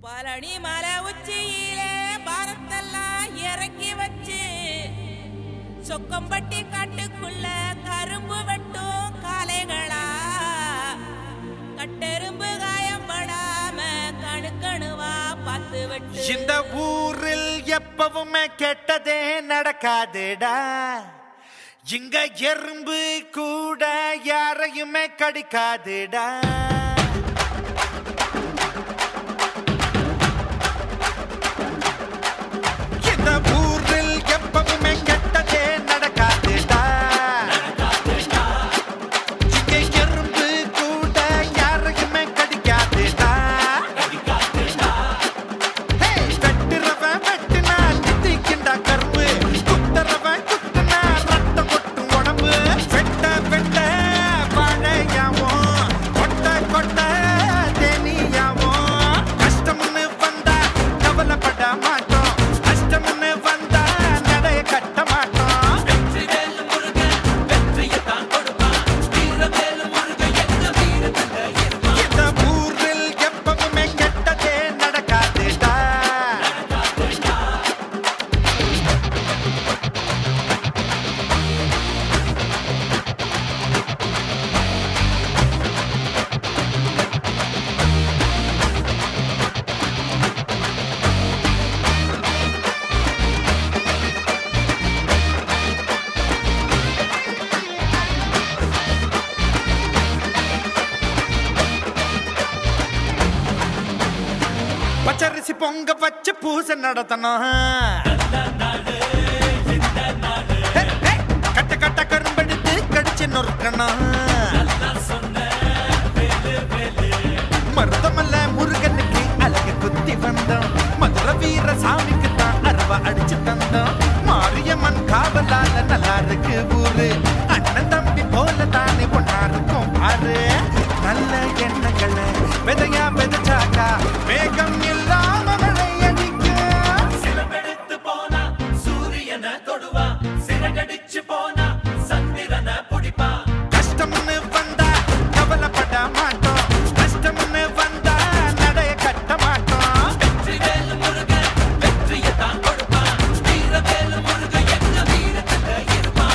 பழனி மலை உச்சியிலே பாரத்தெல்லாம் இறக்கி வச்சு சொக்கம்பட்டி காட்டுக்குள்ள கரும்பு வெட்டும் காளைகளா கட்டெரும்பு காயப்படாம கணுக்கணுவா பார்த்து வெட்டு இந்த ஊரில் எப்பவுமே கெட்டதே நடக்காதுடா இங்க எறும்பு கூட யாரையுமே கடிக்காதுடா இந்த ஊரில் எப்பவுமே கெட்டதே நடக்காதுடா இங்க எறும்பு கூட யாரையுமே கடிக்காதுடா ஹேய், வெட்டுறவன் வெட்டுனா தித்திக்கிண்டா கரும்பு. குத்துறவன் குத்துனா ரத்தம் கொட்டும் உடம்பு. வெட்ட வெட்ட வாழையாவும், கொட்ட கொட்ட தேனீயாவும். கஷ்டம்னு வந்தா கவலைப்பட மாட்டோம். கஷ்டம்னு வந்தா நடைய கட்ட மாட்டோம். இந்த ஊரில் எப்பவுமே கெட்டதே நடக்காதுடா பச்சரிசி பொங்க வச்சு பூசை நடத்தணும் ஹே, ஹே, கட்ட கட்ட கரும்பெடுத்து கடிச்சு நொறுக்கணும் மருதமல்ல முருகனுக்கு அழகு குத்தி வந்தோம் மதுரை வீர சாமிக்கு தான் அருவா அடிச்சு தந்தோம் மாரியம்மன் காவலால நல்லா இருக்கு ஊரு அண்ணன் தம்பி போல தானே ஒன்னா இருக்கும் பாரு நல்ல எண்ணங்களை விதையா விதைச்சாக்கா வேகம் இல்லாம மழை அடிக்கும் சிலம்பெடுத்து போனா சூரியனை தொடுவா சிறகடிச்சு போனா சந்திரனை பிடிப்பா கஷ்டம்னு வந்தா கவலைப்பட மாட்டோம் கஷ்டம்னு வந்தா நடைய கட்ட மாட்டோம் வெற்றிவேலு முருகன் வெற்றியை தான் கொடுப்பான் வீரவேலு முருகன் எங்க வீரத்துல இருப்பான்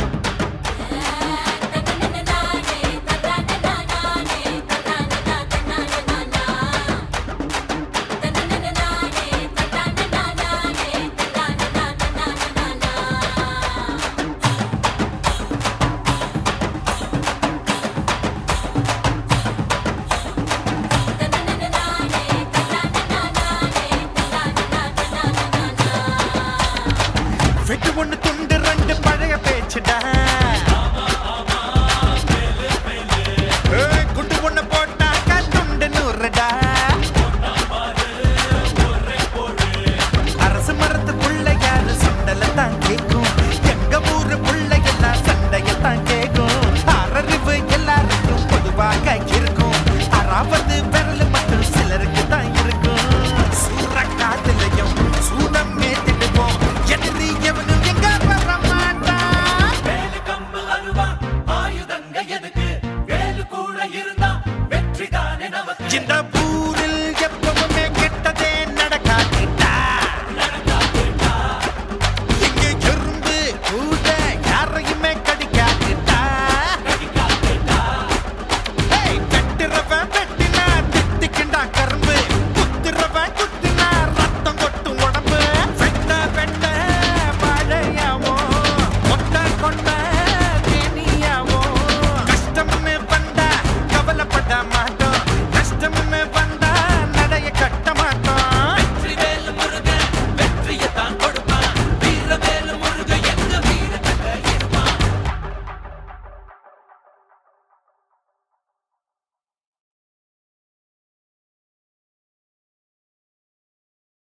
வெட்டு ஒண்ணு துண்டு ரெண்டு பழைய பேச்சுடா ஏய், குண்டு ஒண்ணு போட்டாக்கா துண்டு நூறுடா அரசு மரத்து பிள்ளையாரு சண்டல தான் கேக்கும் எங்க ஊரு பிள்ளைகள்லாம் சண்டையத்தான் கேக்கும் அரறிவு எல்லாருக்கும் பொதுவாக இருக்கும் அறாவது விரல் மட்டும் சிலருக்கு தான் இருக்கும் சூறக்காத்துலயும் சூடம் மேத்திடுவோம் எதிரி எவனும் எங்க வர மாட்டான் வேலு கம்பு அருவா ஆயுதங்க எதுக்கு வேலு கூட இருந்தா வெற்றி தானே நமக்கு இந்த ஊரில் எப்பவுமே கெட்டதே நடக்காதுடா இங்க எறும்பு கூட யாரையுமே கடிக்காதுடா ஏய், வெட்டுறவன் வெட்டினா தித்திக்கிண்டா கரும்பு குத்துறவன் குத்தினா ரத்தம் கொட்டும் உடம்பு வெட்ட வெட்ட வாழையாவும் கொட்ட கொட்ட